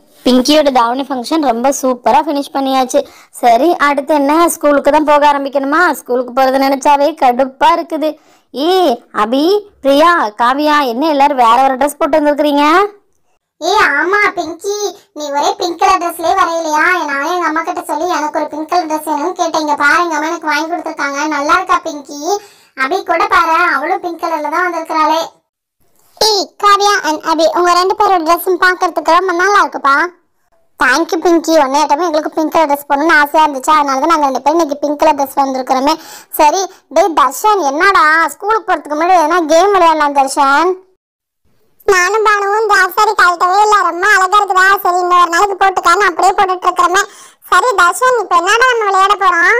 பிங்கியோட தாவணி ஃபங்க்ஷன் ரொம்ப சூப்பராக ஃபினிஷ் பண்ணியாச்சு சரி அடுத்து என்ன ஸ்கூலுக்கு தான் போக ஆரம்பிக்கணுமா ஸ்கூலுக்கு போகிறது நினச்சாவே கடுப்பாக இருக்குது ஏ அபி பிரியா காவியா என்ன எல்லாரும் வேற வேற ட்ரெஸ் போட்டு வந்திருக்கிறீங்க ஏ ஆமா பிங்கி நீ ஒரே பிங்க் கலர் ட்ரெஸ்லயே வரையிலையா நானே எங்க அம்மா கிட்ட சொல்லி எனக்கு ஒரு பிங்க் கலர் ட்ரெஸ் வேணும்னு கேட்டேன் இங்க பாரு எங்க அம்மா எனக்கு வாங்கி கொடுத்துருக்காங்க நல்லா இருக்கா பிங்கி அபி கூட பாரு அவளும் பிங்க் கலர்ல தான் வந்திருக்கிறாளே ஏய் காவியா அண்ட் அபி உங்க ரெண்டு பேரோட ட்ரெஸ்ஸும் பார்க்கறதுக்கு ரொம்ப நல்லா இருக்குப்பா தேங்க்யூ பிங்கி ஒன்னே ஆட்டமே எங்களுக்கு பிங்க் கலர் ட்ரெஸ் போடணும்னு ஆசையா இருந்துச்சு அதனால தான் நாங்கள் ரெண்டு பேரும் இன்னைக்கு பிங்க் கலர் ட்ரெஸ் வந்திருக்கிறோமே சரி டேய் தர்ஷன் என்னடா ஸ்கூலுக்கு போறதுக்கு முன்னாடி எதனா கேம் விளையாடலாம் தர்ஷன் நானும் பானுவும் தாசாரி கழட்டவே இல்ல ரொம்ப அழகா இருக்குதா சரி இன்னொரு நாளைக்கு போட்டுக்கான்னு அப்படியே போட்டுட்டு இருக்கிறமே சரி தர்ஷன் இப்ப என்னடா நம்ம விளையாட போறோம்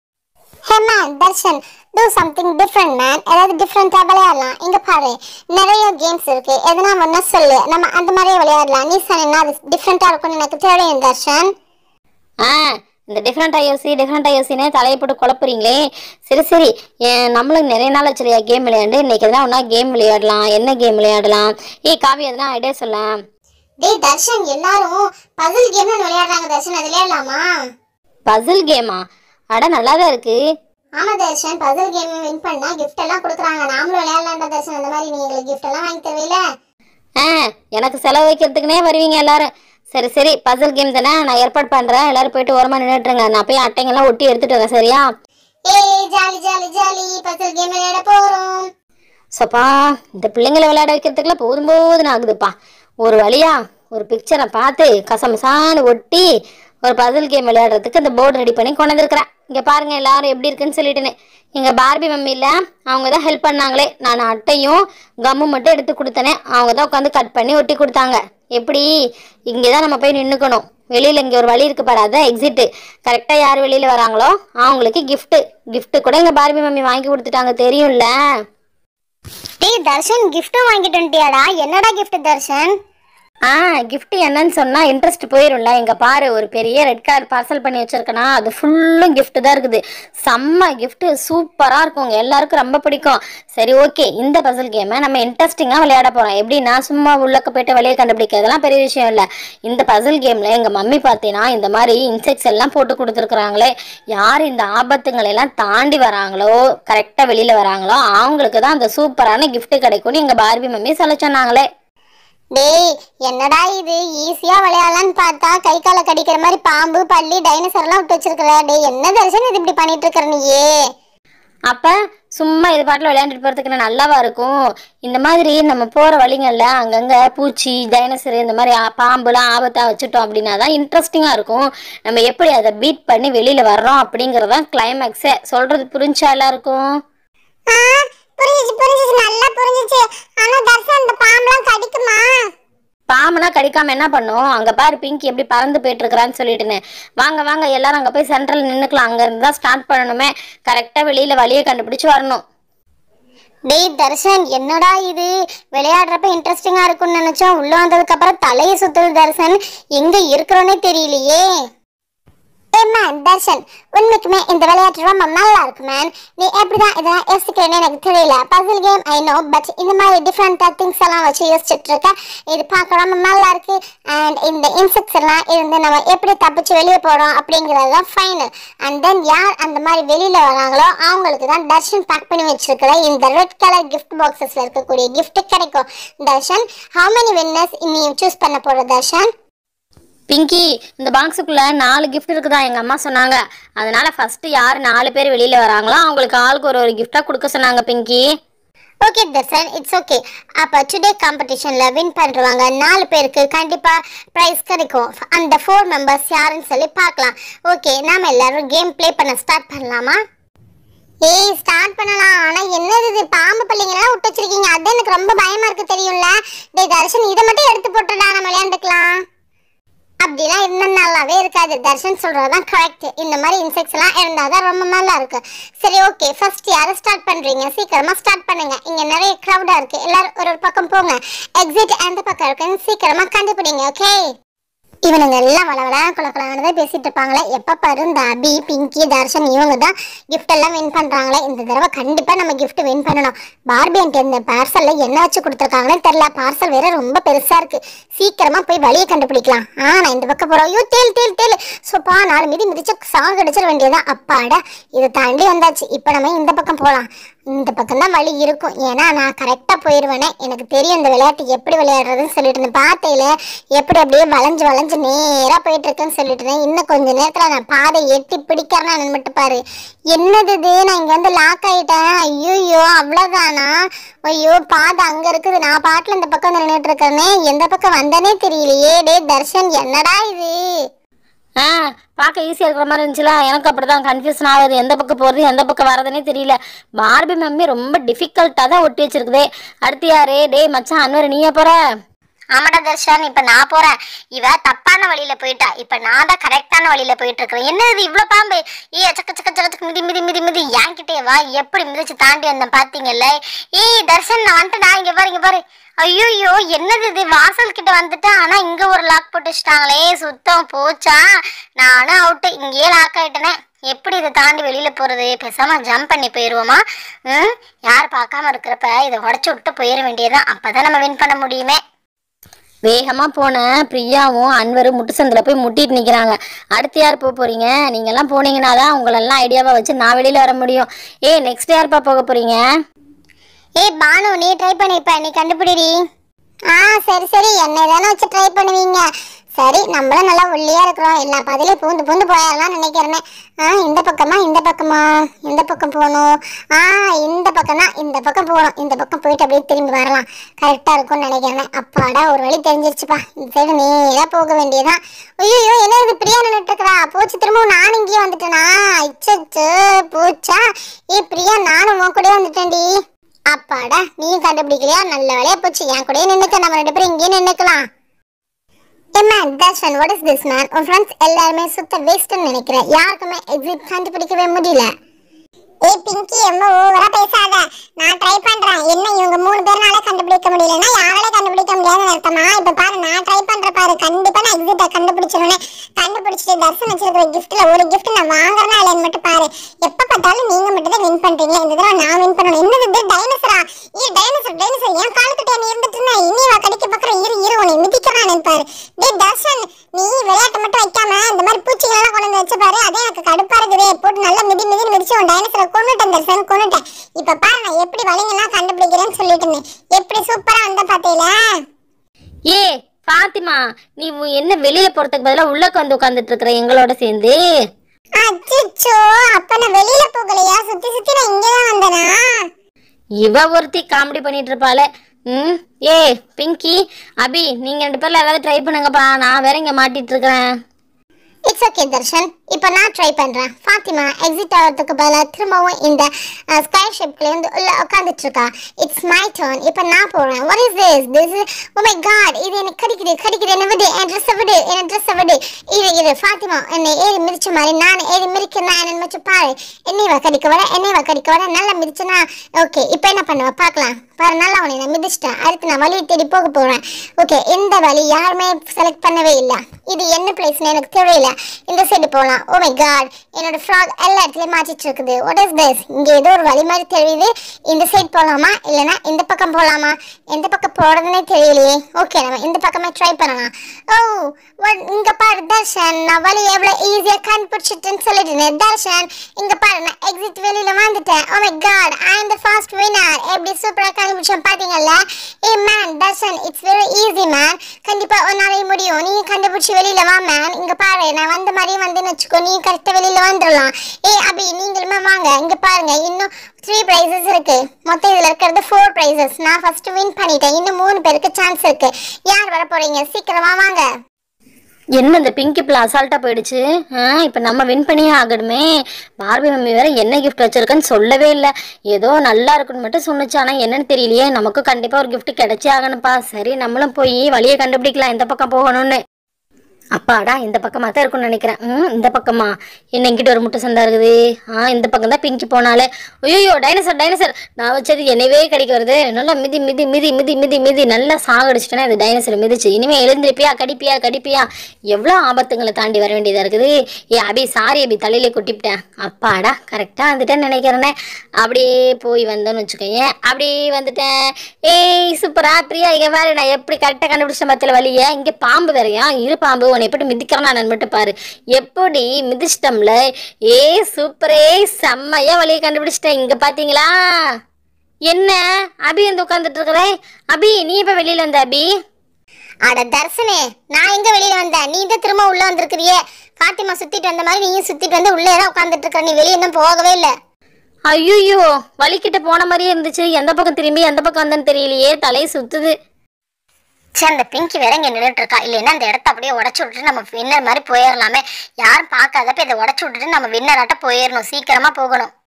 hey man Darshan do something different man ஏதாவது டிஃப்ரெண்டா விளையாடலாம் இங்க பாரு நிறைய கேம்ஸ் இருக்கு எதனா ஒண்ணு சொல்லு நம்ம அந்த மாதிரியே விளையாடலாம் நீ சொன்னா அது டிஃப்ரெண்டா இருக்கும்னு எனக்கு தெரியும் தர்ஷன் ஆ இந்த டிஃப்ரெண்ட் ஐயோசி டிஃப்ரெண்ட் ஐயோசினே தலையை போட்டு குழப்புறீங்களே சரி சரி ஏன் நம்மளுக்கு நிறைய நாள் வச்சிருக்கா கேம் விளையாண்டு இன்னைக்கு எதனா ஒன்றா கேம் விளையாடலாம் என்ன கேம் விளையாடலாம் ஏய் காவி எதனா ஐடியா சொல்லலாம் டேய் தர்ஷன் எல்லாரும் பசில் கேம்னு விளையாடுறாங்க தர்ஷன் அது விளையாடலாமா பசில் கேமா அட நல்லா தான் இருக்கு ஆமா தர்ஷன் பசில் கேம் வின் பண்ணா gift எல்லாம் கொடுக்குறாங்க நாமளும் விளையாடலாம்டா தர்ஷன் அந்த மாதிரி நீ எங்களுக்கு gift எல்லாம் வாங்கி தருவீல ஆ எனக்கு செலவு வைக்கிறதுக்குனே வருவீங்க எல்லாரும் சரி சரி பசில் கேம் தானே நான் ஏற்பாடு பண்ணுறேன் எல்லாரும் போயிட்டு ஓரமாக நின்றுட்டுருங்க நான் போய் அட்டைங்கெல்லாம் ஒட்டி எடுத்துட்டு வரேன் சரியா ஏய் jolly jolly jolly puzzle game விளையாட போறோம் சப்பா இந்த பிள்ளைங்களை விளையாட வைக்கிறதுக்குள்ள போதும் போதுன்னு ஆகுதுப்பா ஒரு வழியா ஒரு பிக்சரை பார்த்து கசமசான்னு ஒட்டி ஒரு பசில் கேம் விளையாடுறதுக்கு இந்த போர்டு ரெடி பண்ணி கொண்டு வந்திருக்கிறேன் இங்கே பாருங்க எல்லாரும் எப்படி இருக்குன்னு சொல்லிட்டுன்னு எங்கள் பார்பி மம்மி இல்லை அவங்க தான் ஹெல்ப் பண்ணாங்களே நான் அட்டையும் கம்மும் மட்டும் எடுத்து கொடுத்தனே அவங்க தான் உட்காந்து கட் பண்ணி ஒட்டி கொடுத்தாங்க எப்படி இங்கே தான் நம்ம போய் நின்றுக்கணும் வெளியில் இங்கே ஒரு வழி இருக்கு பாரு அதான் எக்ஸிட்டு கரெக்டாக யார் வெளியில் வராங்களோ அவங்களுக்கு கிஃப்ட்டு கிஃப்ட்டு கூட எங்கள் பார்பி மம்மி வாங்கி கொடுத்துட்டாங்க தெரியும்ல டேய் தர்ஷன் கிஃப்ட்டும் வாங்கிட்டு வந்துட்டியாடா என்னடா gift தர்ஷன் ஆ gift என்னன்னு சொன்னா இன்ட்ரெஸ்ட் போயிரும்ல எங்க பாரு ஒரு பெரிய ரெட் கலர் பார்சல் பண்ணி வச்சிருக்கனா அது ஃபுல்லும் gift தான் இருக்குது செம்ம gift சூப்பரா இருக்குங்க எல்லாருக்கும் ரொம்ப பிடிக்கும் சரி ஓகே இந்த பசில் கேமை நம்ம இன்ட்ரெஸ்டிங்கா விளையாட போறோம் எப்படின்னா சும்மா உள்ளக்க போயிட்டு வெளியே கண்டுபிடிக்கிறதெல்லாம் பெரிய விஷயம் இல்ல இந்த பசில் கேம்ல எங்க மம்மி பார்த்தீங்கன்னா இந்த மாதிரி இன்செக்ட்ஸ் எல்லாம் போட்டு கொடுத்துருக்குறாங்களே யார் இந்த ஆபத்துங்களை எல்லாம் தாண்டி வராங்களோ கரெக்டா வெளியில வராங்களோ அவங்களுக்கு தான் அந்த சூப்பரான gift கிடைக்கும்னு எங்க பார்பி மம்மி சொல்ல சொன்னாங்களே டேய் என்னடா இது ஈஸியா விளையாடலாம்னு பார்த்தா கை காலை கடிக்கிற மாதிரி பாம்பு பள்ளி டைனோசர் எல்லாம் விட்டு வச்சிருக்கிற டேய் என்ன தர்ஷன் இது இப்படி பண்ணிட்டு இருக்கிற நீயே அப்ப சும்மா இது பாட்டில் விளையாண்டுட்டு போறதுக்கு நல்லாவா இருக்கும் இந்த மாதிரி நம்ம போற வழிங்கள்ல அங்கங்க பூச்சி டைனோசர் இந்த மாதிரி ஆ- பாம்புலாம் ஆபத்தா வச்சுட்டோம் அப்படின்னா தான் இன்ட்ரெஸ்டிங்கா இருக்கும் நம்ம எப்படி அதை பீட் பண்ணி வெளியில வர்றோம் அப்படிங்கறதான் கிளைமேக்ஸே சொல்றது புரிஞ்சா எல்லாருக்கும் புரிஞ்சிச்சு புரிஞ்சிச்சு நல்லா புரிஞ்சிச்சு ஆனா தர்ஷன் இந்த பாம்பெல்லாம் கடிக்குமா பாம்புனா கடிக்காம என்ன பண்ணும் அங்க பாரு பிங்கி எப்படி பறந்து போயிட்டு இருக்கிறான்னு சொல்லிட்டுன்னு வாங்க வாங்க எல்லாரும் அங்க போய் சென்ட்ரல் நின்னுக்கலாம் அங்க இருந்து தான் ஸ்டார்ட் பண்ணணுமே கரெக்டா வெளியில வழியை கண்டுபிடிச்சு வரணும் டேய் தர்ஷன் என்னடா இது விளையாடுறப்ப இன்ட்ரெஸ்டிங்கா இருக்கும்னு நினைச்சோம் உள்ள வந்ததுக்கு அப்புறம் தலையை சுத்துது தர்ஷன் எங்க இருக்கிறோன்னே தெரியலையே ஏ மேன் தர்ஷன் உண்மைக்குமே இந்த விளையாட்டு ரொம்ப நல்லா இருக்கு மேன் நீ எப்படிதான் இதெல்லாம் யோசிக்கிறேன்னு எனக்கு தெரியல puzzle game I know but இந்த மாதிரி டிஃப்ரெண்டா திங்ஸ் எல்லாம் வச்சு யோசிச்சுட்டு இருக்க இது பார்க்க ரொம்ப நல்லா இருக்கு அண்ட் இந்த இன்செக்ட்ஸ் எல்லாம் இருந்து நம்ம எப்படி தப்பிச்சு வெளியே போறோம் அப்படிங்கிறது தான் ஃபைனல் அண்ட் தென் யார் அந்த மாதிரி வெளியில வராங்களோ அவங்களுக்கு தான் தர்ஷன் பேக் பண்ணி வச்சிருக்கிற இந்த ரெட் கலர் gift பாக்ஸஸ்ல இருக்கக்கூடிய gift கிடைக்கும் தர்ஷன் how many winners நீ சூஸ் பண்ண போற தர்ஷன் பிங்கி இந்த பாக்ஸுக்குள்ள நாலு gift இருக்குதா எங்க அம்மா சொன்னாங்க அதனால ஃபர்ஸ்ட் யார் நாலு பேர் வெளியில வராங்களோ அவங்களுக்கு ஆளுக்கு ஒரு ஒரு gift-ஆ கொடுக்க சொன்னாங்க Pinky okay Darshan it's okay அப்போ டுடே காம்படிஷனில் வின் பண்ணுறவங்க நாலு பேருக்கு கண்டிப்பாக ப்ரைஸ் கிடைக்கும் அந்த ஃபோர் மெம்பர்ஸ் யாருன்னு சொல்லி பார்க்கலாம் ஓகே நாம எல்லாரும் கேம் ப்ளே பண்ண ஸ்டார்ட் பண்ணலாமா ஏய் ஸ்டார்ட் பண்ணலாம் ஆனா என்னது இது பாம்பு பள்ளிங்கெல்லாம் விட்டு வச்சிருக்கீங்க அது எனக்கு ரொம்ப பயமா இருக்கு தெரியும்ல டேய் தர்ஷன் இதை மட்டும் எடுத்து போட்டுடா நம்ம விளையாண்டுக்கலாம் அப்படிலாம் இருந்தா நல்லாவே இருக்காது தர்ஷன் சொல்றதுதான் கரெக்ட் இந்த மாதிரி இன்செக்ட்ஸ் எல்லாம் இருந்தாதான் ரொம்ப நல்லா இருக்கு சரி ஓகே ஃபர்ஸ்ட் யாரை ஸ்டார்ட் பண்றீங்க சீக்கிரமா ஸ்டார்ட் பண்ணுங்க இங்க நிறைய க்ரௌடா இருக்கு எல்லாரும் ஒரு ஒரு பக்கம் போங்க எக்ஸிட் எந்த பக்கம் இருக்குன்னு சீக்கிரமா கண்டுபிடிங்க ஓகே இவனுங்க எல்லாம் வளவலா குளக்கலான்னு பேசிட்டு இருப்பாங்களே எப்ப பாரு இந்த அபி பிங்கி தர்ஷன் இவங்க தான் gift எல்லாம் வின் பண்றாங்களே இந்த தடவை கண்டிப்பா நம்ம gift வின் பண்ணணும் பார்பி என்கிட்ட இந்த பார்சல்ல என்ன வச்சு கொடுத்துருக்காங்கன்னு தெரியல பார்சல் வேற ரொம்ப பெருசா இருக்கு சீக்கிரமா போய் வழியை கண்டுபிடிக்கலாம் ஆ நான் இந்த பக்கம் போறோம் ஐயோ தேல் தேல் தேல் சோப்பா நாலு மீதி மிதிச்சு சாக அடிச்சிட வேண்டியதான் அப்பாடா இதை தாண்டி வந்தாச்சு இப்போ நம்ம இந்த பக்கம் போகலாம் இந்த பக்கம் தான் வழி இருக்கும் ஏன்னா நான் கரெக்டாக போயிடுவேனே எனக்கு தெரியும் இந்த விளையாட்டு எப்படி விளையாடுறதுன்னு சொல்லிட்டு இருந்தேன் பார்த்தையில எப்படி அப்படியே வளைஞ்சு வளைஞ்சு நேராக போயிட்டு இருக்குன்னு சொல்லிட்டு இருந்தேன் இன்னும் கொஞ்ச நேரத்தில் நான் பாதை எட்டி பிடிக்கிறேன்னு மட்டும் பாரு என்னது இது நான் இங்கே வந்து லாக் ஆயிட்டேன் ஐயோ அவ்வளோதானா ஐயோ பாதை அங்கே இருக்குது நான் பாட்டில் இந்த பக்கம் வந்து நின்றுட்டு இருக்கேனே எந்த பக்கம் வந்தேனே தெரியலையே டே தர்ஷன் என்னடா இது ஆ பார்க்க ஈஸியாக இருக்கிற மாதிரி இருந்துச்சுல எனக்கு அப்படி தான் கன்ஃபியூஷன் ஆகுது எந்த பக்கம் போகிறது எந்த பக்கம் வரதுனே தெரியல பார்பி மம்மி ரொம்ப டிஃபிகல்ட்டாக தான் ஒட்டி வச்சிருக்குதே அடுத்து யாரு டேய் மச்சான் அன்வர் நீயே போகிற ஆமாடா தர்ஷன் இப்ப நான் போறேன் இவ தப்பான வழியில போயிட்டா இப்ப நான் தான் கரெக்டான வழியில போயிட்டு இருக்கேன் என்ன இது இவ்வளவு பாம்பு ஏ சக்க சக்க சக்க சக்க மிதி மிதி மிதி மிதி என்கிட்டே வா எப்படி மிதிச்சு தாண்டி வந்தேன் பாத்தீங்கல்ல ஏய் தர்ஷன் நான் வந்துட்டு நான் இங்க பாரு இங்க பாரு ஐயோ என்னது இது வாசல் கிட்ட வந்துட்டேன் ஆனா இங்க ஒரு லாக் போட்டு வச்சுட்டாங்களே சுத்தம் போச்சா நானும் அவுட்டு இங்கேயே லாக் ஆயிட்டேனே எப்படி இதை தாண்டி வெளியில போறது பேசாம ஜம்ப் பண்ணி போயிருவோமா ம் யார் பார்க்காம இருக்கிறப்ப இதை உடச்சு விட்டு போயிட வேண்டியதுதான் அப்பதான் நம்ம வின் பண்ண முடியுமே வேகமாக போன பிரியாவும் அன்வரும் முட்டு சந்தில் போய் முட்டிட்டு நிற்கிறாங்க அடுத்து யார் போக போகிறீங்க நீங்கள்லாம் போனீங்கன்னா தான் உங்களெல்லாம் ஐடியாவாக வச்சு நான் வெளியில் வர முடியும் ஏய் நெக்ஸ்ட் யார்ப்பா போக போகிறீங்க ஏய் பானு நீ ட்ரை பண்ணிப்ப நீ கண்டுபிடிடி ஆ சரி சரி என்னை தானே வச்சு ட்ரை பண்ணுவீங்க சரி நம்மளும் நல்லா ஒல்லியா இருக்கிறோம் எல்லா பதிலையும் பூந்து பூந்து போயிடலாம் நினைக்கிறேனே ஆ இந்த பக்கமா இந்த பக்கமா இந்த பக்கம் போகணும் ஆ இந்த பக்கம் தான் இந்த பக்கம் போகணும் இந்த பக்கம் போயிட்டு அப்படியே திரும்பி வரலாம் கரெக்டா இருக்கும்னு நினைக்கிறேன் அப்பாடா ஒரு வழி தெரிஞ்சிருச்சுப்பா இந்த சைடு நேரா போக வேண்டியதான் ஐயோ என்ன இது பிரியா நின்றுட்டு இருக்கிறா போச்சு திரும்பவும் நானும் இங்கேயே வந்துட்டேனா இச்சச்சு போச்சா ஏ பிரியா நானும் உன் கூட வந்துட்டேன்டி அப்பாடா நீ கண்டுபிடிக்கலையா நல்ல வேலையா போச்சு என் கூடயே நின்னுக்க நம்ம ரெண்டு பேரும் இங்கேயே நின்னுக்கலாம் man Darshan what is this man உன் ஃப்ரெண்ட்ஸ் எல்லாருமே சுத்த வேஸ்ட்னு நினைக்கிறேன் யாருக்குமே எக்ஸிட் கண்டுபிடிக்கவே முடியல ஏய் பிங்கி ரொம்ப ஓவரா பேசாத நான் ட்ரை பண்றேன் என்ன இவங்க மூணு பேர்னால கண்டுபிடிக்க முடியலன்னா யாரால கண்டுபிடிக்க முடியாதுன்னு அர்த்தமா இப்ப பாரு நான் ட்ரை பண்ற பாரு கண்டிப்பா நான் எக்ஸிட்ட கண்டுபிடிச்சிருவேன் கண்டுபிடிச்சிட்டு தர்ஷன் வச்சிருக்கிற கிஃப்ட்ல ஒரு கிஃப்ட் நான் வாங்குறேன்னா இல்லைன்னு மட்டும் பாரு எப்ப பார்த்தாலும் நீங்க மட்டும் தான் வின் பண்றீங்க இந்த தடவை நான் வின் பண்ணணும் என்னது இது டைனோசரா ஏ டைனோசர் டைனோசர் என் காலுக்கிட்ட நீ இருந்துட்டு இருந்தா இனி வா கடிக்க பாக்குற இரு இரு உன்னை மிதிக்கிறான்னு பாரு டேய் தர்ஷன் நீ விளையாட்டு மட்டும் வைக்காம இந்த மாதிரி பூச்சிகள் எல்லாம் கொண்டு வந்து வச்சு பாரு அதே எனக்கு கடுப்பா இருக்குதே போட்டு நல்லா மிதி மிதின்னு மிதிச்சு உன் டைனோசரை கொண்டுட்டேன் தர்ஷன் கொண்டுட்டேன் இப்ப பாரு நான் எப்படி வலிங்கெல்லாம் கண்டுபிடிக்கிறேன்னு சொல்லிட்டு இருந்தேன் எப்படி சூப்பரா வந்த பாத்தீங்களா ஏ ஃபாத்திமா நீ உ- என்ன வெளியில் போகிறதுக்கு பதிலாக உள்ளக்க வந்து உட்காந்துட்டு இருக்கிற எங்களோட சேர்ந்து அச்சோ அப்ப நான் வெளியில போகலையா சுத்தி சுத்தி நான் இங்கதான் வந்தனா இவ ஒருத்தி காமெடி பண்ணிட்டு இருப்பாளே ம் ஏ பிங்கி அபி நீங்கள் ரெண்டு பேரில் ஏதாவது ட்ரை பண்ணுங்கப்பா நான் வேற இங்கே மாட்டிட்டு இருக்கிறேன் இட்ஸ் ஓகே தர்ஷன் இப்போ நான் ட்ரை பண்றேன் ஃபாத்திமா எக்ஸிட் ஆகிறதுக்கு பதிலாக திரும்பவும் இந்த ஸ்கொயர் ஷேப்ல இருந்து உள்ள உட்காந்துட்டு இருக்கா இட்ஸ் மை டர்ன் இப்போ நான் போறேன் what is this this oh my god இது எனக்கு கடிக்குது கடிக்குது என்ன விடு என் ட்ரெஸ்ஸை விடு என் ட்ரெஸ்ஸை விடு இது இது ஃபாத்திமா என்னை ஏறி மிதிச்ச மாதிரி நான் ஏறி மிதிக்கிறேன் என்ன வச்சு பாரு என்னைவா கடிக்க வர என்னைவா கடிக்க வர நல்லா மிதிச்சனா ஓகே இப்போ என்ன பண்ணுவ பார்க்கலாம் பாரு நல்லா உன்னை நான் மிதிச்சிட்டேன் அடுத்து நான் வழியை தேடி போக போறேன் ஓகே இந்த வழி யாருமே செலக்ட் பண்ணவே இல்லை இது என்ன பிளேஸ்னு எனக்கு தெரியல இந்த சைடு போகலாம் ஓ மை காட் என்னோட ஃப்ராக் எல்லா இடத்துலயும் மாட்டிட்டு இருக்குது வாட் இஸ் திஸ் இங்க ஏதோ ஒரு வழி மாதிரி தெரியுது இந்த சைடு போகலாமா இல்லைன்னா இந்த பக்கம் போகலாமா எந்த பக்கம் போறதுன்னே தெரியலையே ஓகே நம்ம இந்த பக்கமே ட்ரை பண்ணலாம் ஓ what- இங்க பாரு தர்ஷன் நான் வழி எவ்வளவு ஈஸியா கண்டுபிடிச்சிட்டேன்னு சொல்லிட்டேன் தர்ஷன் இங்க பாரு நான் எக்ஸிட் வெளியில வந்துட்டேன் oh my god I am the first winner எப்படி சூப்பரா கண்டுபிடிச்சேன் பாத்தீங்கல்ல hey man Darshan it's very easy man கண்டிப்பா உன்னாலே முடியும் நீ கண்டுபிடிச்சி வெளியில வா மேன் இங்க பாரு நான் வந்த மாதிரியே வந்து வச்சுக்கோ நீ கரெக்டா வெளியில வந்துடலாம் ஏ அபி நீங்களுமே வாங்க இங்க பாருங்க இன்னும் த்ரீ ப்ரைஸஸ் இருக்கு மொத்தம் இதுல இருக்கிறது ஃபோர் ப்ரைஸஸ் நான் ஃபர்ஸ்ட் வின் பண்ணிட்டேன் இன்னும் மூணு பேருக்கு சான்ஸ் இருக்கு யார் வர போறீங்க சீக்கிரமா வாங்க என்ன இந்த பிங்கி பிள்ளை அசால்ட்டாக போயிடுச்சு ஆ இப்போ நம்ம வின் பண்ணியே ஆகணுமே பார்பி மம்மி வேற என்ன கிஃப்ட் வச்சிருக்கேன்னு சொல்லவே இல்லை ஏதோ நல்லா இருக்குன்னு மட்டும் சொன்னுச்சு ஆனால் என்னன்னு தெரியலையே நமக்கும் கண்டிப்பாக ஒரு gift கிடைச்சே ஆகணும்ப்பா சரி நம்மளும் போய் வழியை கண்டுபிடிக்கலாம் எந்த பக்கம் போகணும்னு அப்பாடா இந்த பக்கமாக தான் இருக்கும்னு நினைக்கிறேன் ம் இந்த பக்கமா என்ன இங்கிட்ட ஒரு முட்டை சந்தா இருக்குது ஆ இந்த பக்கம் தான் பிங்கி போனாலே ஐயோ டைனோசர் டைனோசர் நான் வச்சது என்னவே கிடைக்க வருது நல்லா மிதி மிதி மிதி மிதி மிதி மிதி நல்லா சாகடிச்சிட்டேன்னா இந்த டைனோசர் மிதிச்சு இனிமேல் எழுந்திருப்பியா கடிப்பியா கடிப்பியா எவ்வளோ ஆபத்துங்களை தாண்டி வர வேண்டியதாக இருக்குது ஏ அபி சாரி அபி தலையிலே கொட்டிவிட்டேன் அப்பாடா கரெக்டாக வந்துட்டேன்னு நினைக்கிறேனே அப்படியே போய் வந்தேன்னு வச்சுக்கோங்க அப்படியே வந்துட்டேன் ஏய் சூப்பரா பிரியா இங்கே வேறு நான் எப்படி கரெக்டாக கண்டுபிடிச்ச மத்தியில் வழிய இங்கே பாம்பு வேறையா இரு பாம்பு உன்னை எப்படி மிதிக்கிறான் நான் மட்டும் பாரு எப்படி மிதிச்சிட்டோம்ல ஏ சூப்பரே செம்மையா வழியை கண்டுபிடிச்சிட்டேன் இங்கே பார்த்தீங்களா என்ன அபி வந்து உட்காந்துட்டு இருக்கிறேன் அபி நீ இப்போ வெளியில் வந்த அபி அட தர்சனே நான் எங்க வெளியில வந்தேன் நீ தான் திரும்ப உள்ள வந்திருக்கிறியே பாத்திமா சுத்திட்டு வந்த மாதிரி நீயும் சுத்திட்டு வந்து உள்ளே தான் உட்காந்துட்டு இருக்க நீ வெளியே இன்னும் போகவே இல்லை ஐயோ வழிக்கிட்ட போன மாதிரியே இருந்துச்சு எந்த பக்கம் திரும்பி எந்த பக்கம் வந்தேன்னு தெரியலையே தலையை சுத்துது சே அந்த பிங்கி வேற இங்க நின்றுட்டு இருக்கா இல்லைன்னா அந்த இடத்த அப்படியே உடச்சு விட்டுட்டு நம்ம வின்னர் மாதிரி போயிடலாமே யாரும் பார்க்காதப்ப இதை உடச்சு விட்டுட்டு நம்ம வின்னராட்ட போயிடணும் சீக்கிரமா போகணும்